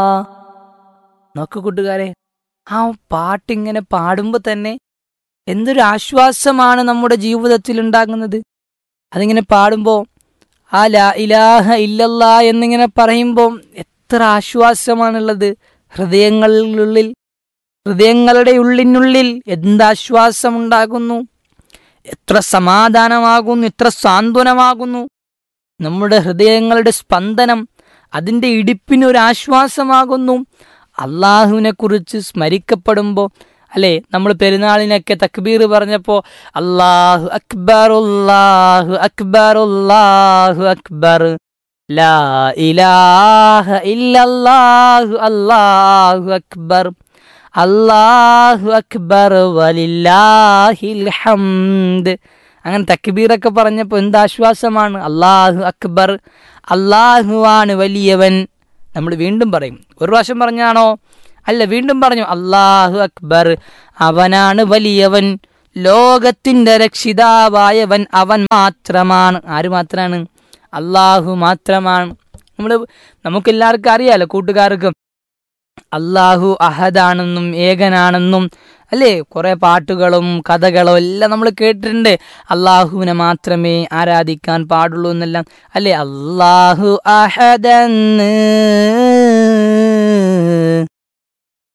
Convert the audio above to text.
നോക്ക് കൂട്ടുകാരെ ആ പാട്ടിങ്ങനെ പാടുമ്പോൾ തന്നെ എന്തൊരു ആശ്വാസമാണ് നമ്മുടെ ജീവിതത്തിൽ ഉണ്ടാകുന്നത് അതിങ്ങനെ പാടുമ്പോൾ ആ ലാ ഇലാഹ ഇല്ലല്ല എന്നിങ്ങനെ പറയുമ്പോൾ എത്ര ആശ്വാസമാണുള്ളത് ഹൃദയങ്ങളിലുള്ളിൽ ഹൃദയങ്ങളുടെ ഉള്ളിനുള്ളിൽ എന്താശ്വാസമുണ്ടാകുന്നു എത്ര സമാധാനമാകുന്നു എത്ര സാന്ത്വനമാകുന്നു നമ്മുടെ ഹൃദയങ്ങളുടെ സ്പന്ദനം അതിൻ്റെ ഇടിപ്പിന് ഒരു ആശ്വാസമാകുന്നു അള്ളാഹുവിനെ കുറിച്ച് സ്മരിക്കപ്പെടുമ്പോൾ അല്ലേ നമ്മൾ പെരുന്നാളിനൊക്കെ തക്ബീർ പറഞ്ഞപ്പോൾ അള്ളാഹു അക്ബർ അല്ലാഹു അക്ബർ അല്ലാഹു അക്ബർ ലാ ഇലാഹ ഇല്ലല്ലാഹു അല്ലാഹു അക്ബർ അല്ലാഹു അക്ബർ വലില്ലാഹിൽ ഹംദ് അങ്ങനെ തക്ബീറൊക്കെ പറഞ്ഞപ്പോൾ എന്താശ്വാസമാണ് അള്ളാഹു അക്ബർ അള്ളാഹുവാണ് വലിയവൻ നമ്മൾ വീണ്ടും പറയും ഒരു പ്രാവശ്യം പറഞ്ഞാണോ അല്ല വീണ്ടും പറഞ്ഞു അള്ളാഹു അക്ബർ അവനാണ് വലിയവൻ ലോകത്തിൻ്റെ രക്ഷിതാവായവൻ അവൻ മാത്രമാണ് ആര് മാത്രമാണ് അള്ളാഹു മാത്രമാണ് നമ്മൾ നമുക്കെല്ലാവർക്കും അറിയാലോ കൂട്ടുകാർക്കും അള്ളാഹു അഹദാണെന്നും ഏകനാണെന്നും അല്ലേ കുറെ പാട്ടുകളും കഥകളും എല്ലാം നമ്മൾ കേട്ടിട്ടുണ്ട് അള്ളാഹുവിനെ മാത്രമേ ആരാധിക്കാൻ പാടുള്ളൂ എന്നെല്ലാം അല്ലേ അള്ളാഹു അഹദന്ന്